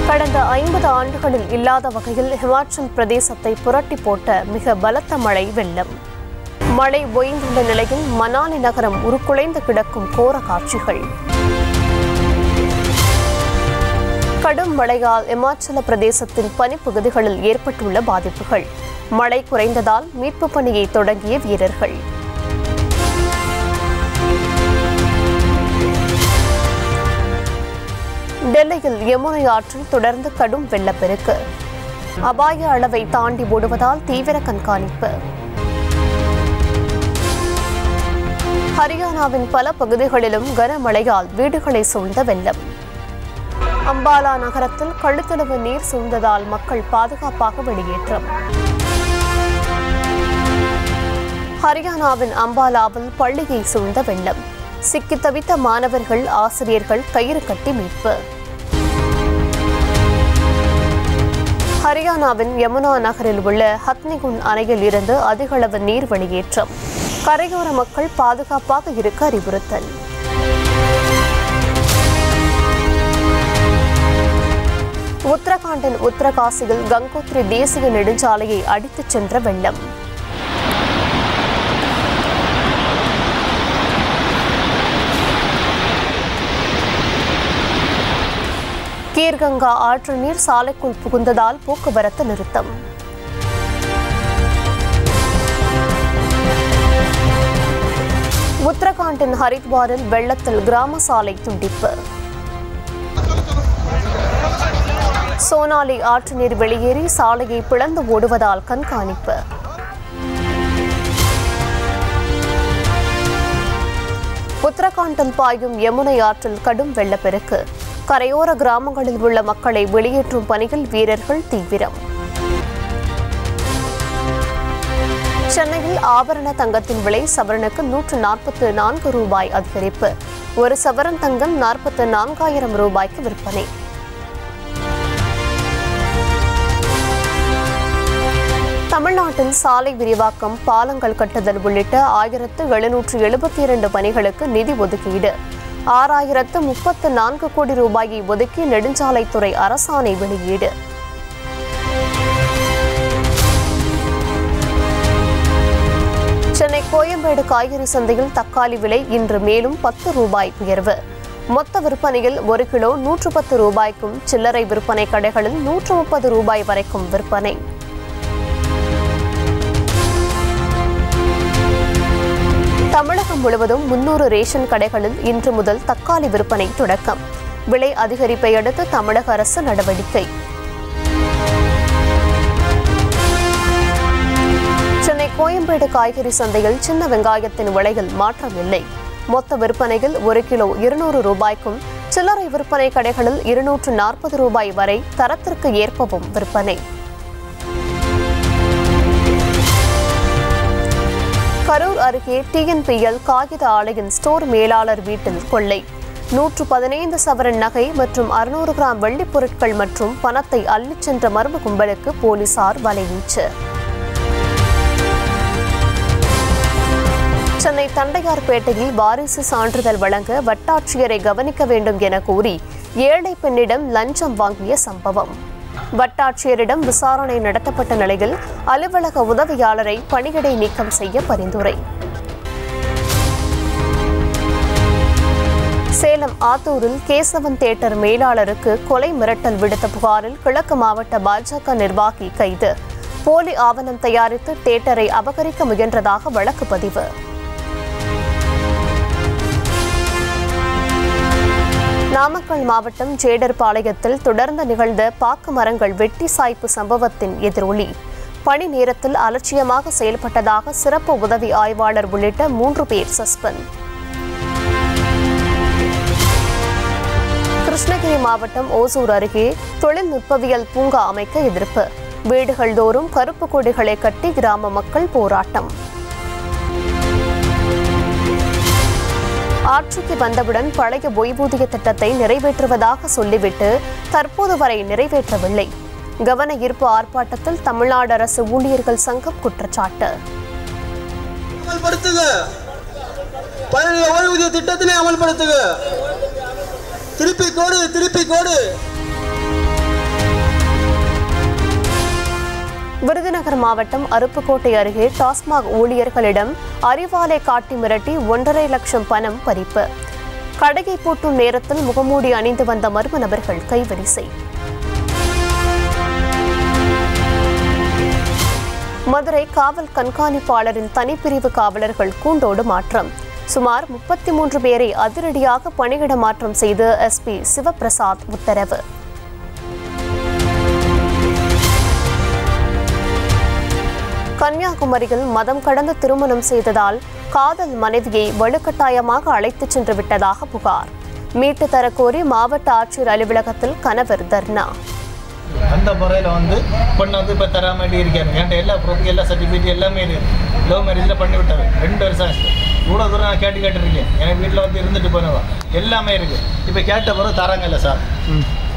கடந்த ஐம்பது ஆண்டுகளில் இல்லாத வகையில் ஹிமாச்சல் பிரதேசத்தை புரட்டி போட்ட மிக பலத்த மழை வெள்ளம் மழை ஓய்ந்துள்ள நிலையில் மணாலி நகரம் உருக்குலைந்து கிடக்கும் கோர காட்சிகள் கடும் மழையால் இமாச்சல பிரதேசத்தின் பனிப்பகுதிகளில் ஏற்பட்டுள்ள பாதிப்புகள் மழை குறைந்ததால் மீட்புப் பணியை தொடங்கிய வீரர்கள் டெல்லியில் யமுனை ஆற்றில் தொடர்ந்து கடும் வெள்ளப்பெருக்கு அபாய அளவை தாண்டி ஓடுவதால் தீவிர கண்காணிப்பு ஹரியானாவின் பல பகுதிகளிலும் கனமழையால் வீடுகளை சூழ்ந்த வெள்ளம் அம்பாலா நகரத்தில் கழுத்தளவு நீர் சூழ்ந்ததால் மக்கள் பாதுகாப்பாக வெளியேற்றம் ஹரியானாவின் அம்பாலாவில் பள்ளியை சூழ்ந்த வெள்ளம் சிக்கித் தவித்த மாணவர்கள் ஆசிரியர்கள் கயிறு கட்டி மீட்பு ஹரியானாவின் யமுனா நகரில் உள்ள ஹத்னிகுண்ட் அணையில் இருந்து அதிகளவு நீர் வெளியேற்றம் கரையோர மக்கள் பாதுகாப்பாக இருக்க அறிவுறுத்தல் உத்தரகாண்டின் உத்தரகாசியில் கங்கோத்ரி தேசிய நெடுஞ்சாலையை அடித்துச் சென்ற வெள்ளம் கீர்கங்கா ஆற்று நீர் சாலைக்குள் புகுந்ததால் போக்குவரத்து நிறுத்தம் உத்தரகாண்டின் ஹரித்வாரில் வெள்ளத்தில் கிராம சாலை துண்டிப்பு சோனாலி ஆற்று நீர் வெளியேறி சாலையை பிளந்து ஓடுவதால் கண்காணிப்பு உத்தரகாண்டில் பாயும் யமுனை ஆற்றில் கடும் வெள்ளப்பெருக்கு கரையோர கிராமங்களில் உள்ள மக்களை வெளியேற்றும் பணியில் வீரர்கள் தீவிரம் சென்னையில் ஆபரண தங்கத்தின் விலை சவரனுக்கு நூற்று நாற்பத்து நான்கு ரூபாய் அதிகரிப்பு ஒரு சவரன் தங்கம் நாற்பத்து நான்காயிரம் ரூபாய்க்கு விற்பனை தமிழ்நாட்டில் சாலை விரிவாக்கம் பாலங்கள் கட்டுதல் உள்ளிட்ட ஆயிரத்து எழுநூற்று எழுபத்தி இரண்டு பணிகளுக்கு நிதி ஒதுக்கீடு ஆறாயிரத்து முப்பத்து நான்கு கோடி ரூபாயை ஒதுக்கி நெடுஞ்சாலைத்துறை அரசாணை வெளியீடு சென்னை கோயம்பேடு காய்கறி சந்தையில் தக்காளி விலை இன்று மேலும் பத்து ரூபாய் உயர்வு மொத்த விற்பனையில் ஒரு கிலோ நூற்று பத்து ரூபாய்க்கும் சில்லறை விற்பனை கடைகளில் நூற்று முப்பது ரூபாய் வரைக்கும் விற்பனை தமிழகம் முழுவதும் முன்னூறு ரேஷன் கடைகளில் இன்று முதல் தக்காளி விற்பனை தொடக்கம் விலை அதிகரிப்பை அடுத்து தமிழக அரசு நடவடிக்கை சென்னை கோயம்பேடு காய்கறி சந்தையில் சின்ன வெங்காயத்தின் விலையில் மாற்றமில்லை மொத்த விற்பனையில் ஒரு கிலோ இருநூறு ரூபாய்க்கும் சில்லறை விற்பனை கடைகளில் இருநூற்று நாற்பது ரூபாய் வரை தரத்திற்கு ஏற்பவும் விற்பனை கரூர் அருகே டிஎன்பிஎல் காகித ஆலையின் ஸ்டோர் மேலாளர் வீட்டில் கொள்ளை நூற்று பதினைந்து சவரன் நகை மற்றும் அறுநூறு கிராம் வெள்ளிப் பொருட்கள் மற்றும் பணத்தை அள்ளிச் சென்ற மர்ம கும்பலுக்கு போலீசார் வலைவீச்சு சென்னை தண்டையார்பேட்டையில் வாரிசு சான்றிதழ் வழங்க வட்டாட்சியரை கவனிக்க வேண்டும் என கூறி ஏழை பெண்ணிடம் லஞ்சம் வாங்கிய சம்பவம் வட்டாட்சியரிடம் விசாரணை நடத்தப்பட்ட நிலையில் அலுவலக உதவியாளரை பணியிடை நீக்கம் செய்ய பரிந்துரை சேலம் ஆத்தூரில் கேசவன் தேட்டர் மேலாளருக்கு கொலை மிரட்டல் விடுத்த புகாரில் கிழக்கு மாவட்ட பாஜக நிர்வாகி கைது போலி ஆவணம் தயாரித்து தேட்டரை அபகரிக்க முயன்றதாக வழக்கு பதிவு நாமக்கல் மாவட்டம் ஜேடர்பாளையத்தில் தொடர்ந்து நிகழ்ந்த பாக்கு மரங்கள் வெட்டி சாய்ப்பு சம்பவத்தின் எதிரொலி பணி நேரத்தில் அலட்சியமாக செயல்பட்டதாக சிறப்பு உதவி ஆய்வாளர் உள்ளிட்ட மூன்று பேர் சஸ்பெண்ட் கிருஷ்ணகிரி மாவட்டம் ஓசூர் அருகே தொழில்நுட்பவியல் பூங்கா அமைக்க எதிர்ப்பு வீடுகள் தோறும் கருப்பு கொடிகளை கட்டி கிராம மக்கள் போராட்டம் ஆட்சிக்கு வந்தவுடன் பழைய ஓய்வூதிய திட்டத்தை நிறைவேற்றுவதாக சொல்லிவிட்டு தற்போது வரை நிறைவேற்றவில்லை கவன ஈர்ப்பு ஆர்ப்பாட்டத்தில் தமிழ்நாடு அரசு ஊழியர்கள் சங்கம் குற்றச்சாட்டு அமல்படுத்துக பழைய ஓய்வூதிய திட்டத்தினை அமல்படுத்துக திருப்பி கோடு திருப்பி கோடு விருதுநகர் மாவட்டம் அருப்புக்கோட்டை அருகே டாஸ்மாக் ஊழியர்களிடம் அறிவாலை காட்டி மிரட்டி ஒன்றரை லட்சம் பணம் பறிப்பு கடையை பூட்டும் நேரத்தில் முகமூடி அணிந்து வந்த மர்ம நபர்கள் கைவரிசை மதுரை காவல் கண்காணிப்பாளரின் தனிப்பிரிவு காவலர்கள் கூண்டோடு மாற்றம் சுமார் முப்பத்தி மூன்று பேரை அதிரடியாக பணியிட மாற்றம் செய்து எஸ்பி சிவபிரசாத் உத்தரவு கன்னியாகுமரியில் மதம் கடந்து திருமணம் செய்ததால் காதல் மனைவியை வலுக்கட்டாயமாக அழைத்துச் சென்று விட்டதாக புகார் மீட்டு தரக்கோரி மாவட்ட ஆட்சியர் அலுவலகத்தில் கணவர் தர்ணா அந்த முறையில் வந்து பொண்ணை வந்து இப்போ தராமட்டி இருக்காரு என்கிட்ட எல்லா ப்ரூஃப் எல்லா சர்டிஃபிகேட் எல்லாமே இருக்குது லவ் மேரேஜில் பண்ணி விட்டாரு ரெண்டு வருஷம் ஆச்சு இவ்வளோ தூரம் நான் கேட்டு கேட்டுருக்கேன் எனக்கு வீட்டில் வந்து இருந்துட்டு போனவா எல்லாமே இருக்குது இப்போ கேட்ட பிறகு தராங்க இல்லை சார்